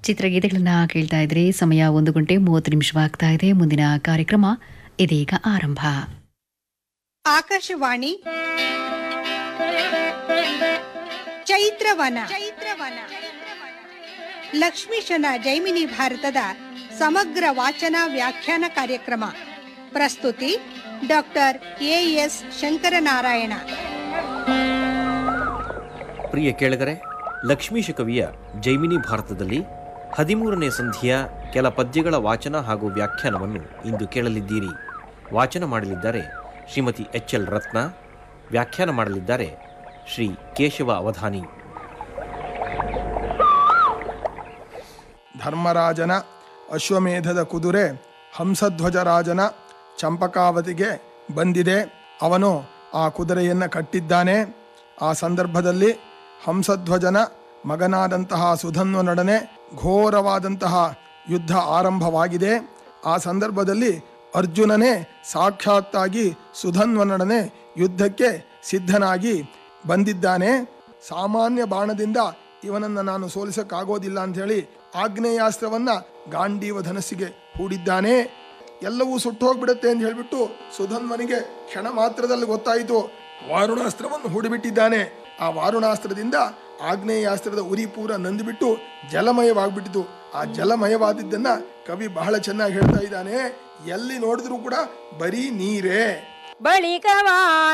ಚಿತ್ರಗೀತೆಗಳನ್ನ ಕೇಳ್ತಾ ಇದ್ರೆ ಸಮಯ ಒಂದು ಗಂಟೆ ಮೂವತ್ತು ನಿಮಿಷವಾಗ್ತಾ ಇದೆ ಮುಂದಿನ ಕಾರ್ಯಕ್ರಮ ಇದೀಗ ಆರಂಭ ಆಕಾಶವಾಣಿ ಚೈತ್ರವನ ಚೈತ್ರವನ ಲಕ್ಷ್ಮೀಶನ ಜೈಮಿನಿ ಭಾರತದ ಸಮಗ್ರ ವಾಚನ ವ್ಯಾಖ್ಯಾನ ಕಾರ್ಯಕ್ರಮ ಪ್ರಸ್ತುತಿ ಡಾಕ್ಟರ್ ಎ ಎಸ್ ಶಂಕರನಾರಾಯಣ ಪ್ರಿಯ ಕೇಳಿದರೆ ಲಕ್ಷ್ಮೀಶ ಕವಿಯ ಜೈಮಿನಿ ಭಾರತದಲ್ಲಿ ಹದಿಮೂರನೇ ಸಂಧಿಯ ಕೆಲ ಪದ್ಯಗಳ ವಾಚನ ಹಾಗೂ ವ್ಯಾಖ್ಯಾನವನ್ನು ಇಂದು ಕೇಳಲಿದ್ದೀರಿ ವಾಚನ ಮಾಡಲಿದ್ದಾರೆ ಶ್ರೀಮತಿ ಎಚ್ ಎಲ್ ರತ್ನ ವ್ಯಾಖ್ಯಾನ ಮಾಡಲಿದ್ದಾರೆ ಶ್ರೀ ಕೇಶವ ಅವಧಾನಿ ಧರ್ಮರಾಜನ ಅಶ್ವಮೇಧದ ಕುದುರೆ ಹಂಸಧ್ವಜರಾಜನ ಚಂಪಕಾವತಿಗೆ ಬಂದಿದೆ ಅವನು ಆ ಕುದುರೆಯನ್ನು ಕಟ್ಟಿದ್ದಾನೆ ಆ ಸಂದರ್ಭದಲ್ಲಿ ಹಂಸಧ್ವಜನ ಮಗನಾದಂತಹ ಸುಧನ್ವನೊಡನೆ ಘೋರವಾದಂತಹ ಯುದ್ಧ ಆರಂಭವಾಗಿದೆ ಆ ಸಂದರ್ಭದಲ್ಲಿ ಅರ್ಜುನನೇ ಸಾಕ್ಷಾತ್ತಾಗಿ ಸುಧನ್ವನೊಡನೆ ಯುದ್ಧಕ್ಕೆ ಸಿದ್ಧನಾಗಿ ಬಂದಿದ್ದಾನೆ ಸಾಮಾನ್ಯ ಬಾಣದಿಂದ ಇವನನ್ನ ನಾನು ಸೋಲಿಸಕ್ಕಾಗೋದಿಲ್ಲ ಅಂತ ಹೇಳಿ ಆಗ್ನೇಯಾಸ್ತ್ರವನ್ನ ಗಾಂಡೀವ ಧನಸ್ಸಿಗೆ ಹೂಡಿದ್ದಾನೆ ಎಲ್ಲವೂ ಸುಟ್ಟು ಹೋಗ್ಬಿಡುತ್ತೆ ಅಂತ ಹೇಳ್ಬಿಟ್ಟು ಸುಧನ್ವನಿಗೆ ಕ್ಷಣ ಮಾತ್ರದಲ್ಲಿ ಗೊತ್ತಾಯಿತು ವಾರುಣಾಸ್ತ್ರವನ್ನು ಹೂಡಿಬಿಟ್ಟಿದ್ದಾನೆ ಆ ವಾರುಣಾಸ್ತ್ರದಿಂದ ಆಗ್ನೇಯಾಸ್ತ್ರದ ಉರಿ ಪೂರ ನಂದಿಬಿಟ್ಟು ಜಲಮಯವಾಗ್ಬಿಟ್ಟಿತು ಆ ಜಲಮಯವಾದಿದ್ದನ್ನ ಕವಿ ಬಹಳ ಚೆನ್ನಾಗಿ ಹೇಳ್ತಾ ಇದ್ದಾನೆ ಎಲ್ಲಿ ನೋಡಿದ್ರು ಕೂಡ ಬರೀ ನೀರೇ ಬಳಿಕವಾ